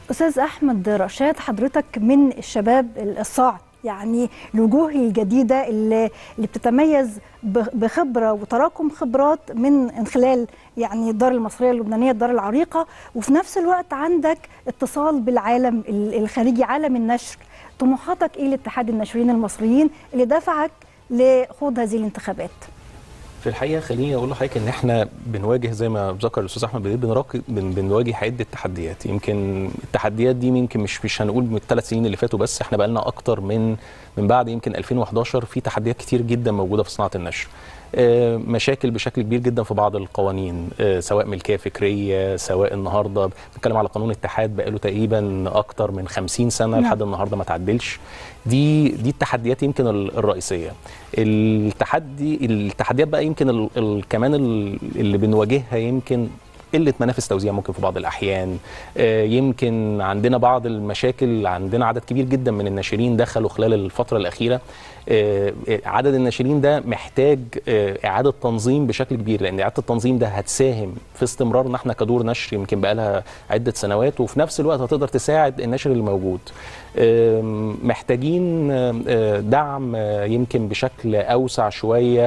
استاذ احمد رشاد حضرتك من الشباب الصاعد يعني الوجوه الجديده اللي اللي بتتميز بخبره وتراكم خبرات من خلال يعني الدار المصريه اللبنانيه الدار العريقه وفي نفس الوقت عندك اتصال بالعالم الخارجي عالم النشر طموحاتك ايه لاتحاد الناشرين المصريين اللي دفعك لخوض هذه الانتخابات في الحقيقه خليني اقول لحضرتك ان احنا بنواجه زي ما ذكر الاستاذ احمد بديل بنراقب بن بنواجه عده تحديات يمكن التحديات دي يمكن مش مش هنقول من الثلاث سنين اللي فاتوا بس احنا بقى لنا اكتر من من بعد يمكن 2011 في تحديات كتير جدا موجوده في صناعه النشر مشاكل بشكل كبير جدا في بعض القوانين سواء ملكيه فكريه سواء النهارده بنتكلم على قانون الاتحاد بقاله تقريبا اكتر من 50 سنه لحد النهارده ما تعدلش دي دي التحديات يمكن الرئيسيه التحدي التحديات بقى يمكن ال ال كمان اللي بنواجهها يمكن قله منافس توزيع ممكن في بعض الاحيان يمكن عندنا بعض المشاكل عندنا عدد كبير جدا من الناشرين دخلوا خلال الفتره الاخيره عدد الناشرين ده محتاج اعاده تنظيم بشكل كبير لان اعاده التنظيم ده هتساهم في استمرارنا احنا كدور نشر يمكن بقى لها عده سنوات وفي نفس الوقت هتقدر تساعد النشر اللي موجود محتاجين دعم يمكن بشكل اوسع شويه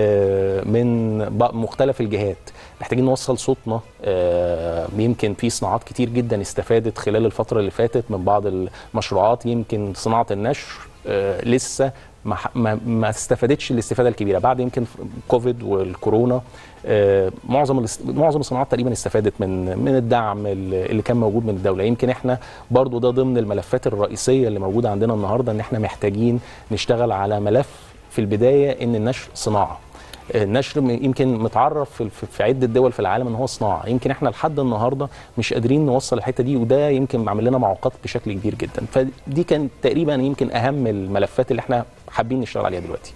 من مختلف الجهات محتاجين نوصل صوتنا يمكن في صناعات كتير جدا استفادت خلال الفتره اللي فاتت من بعض المشروعات يمكن صناعه النشر لسه ما ما استفادتش الاستفاده الكبيره بعد يمكن كوفيد والكورونا معظم معظم الصناعات تقريبا استفادت من من الدعم اللي كان موجود من الدوله يمكن احنا برضو ده ضمن الملفات الرئيسيه اللي موجوده عندنا النهارده ان احنا محتاجين نشتغل على ملف في البدايه ان النشر صناعه النشر يمكن متعرف في عده دول في العالم ان هو صناعه يمكن احنا لحد النهارده مش قادرين نوصل الحته دي وده يمكن عامل لنا معوقات بشكل كبير جدا فدي كانت تقريبا يمكن اهم الملفات اللي احنا حابين نشتغل عليها دلوقتي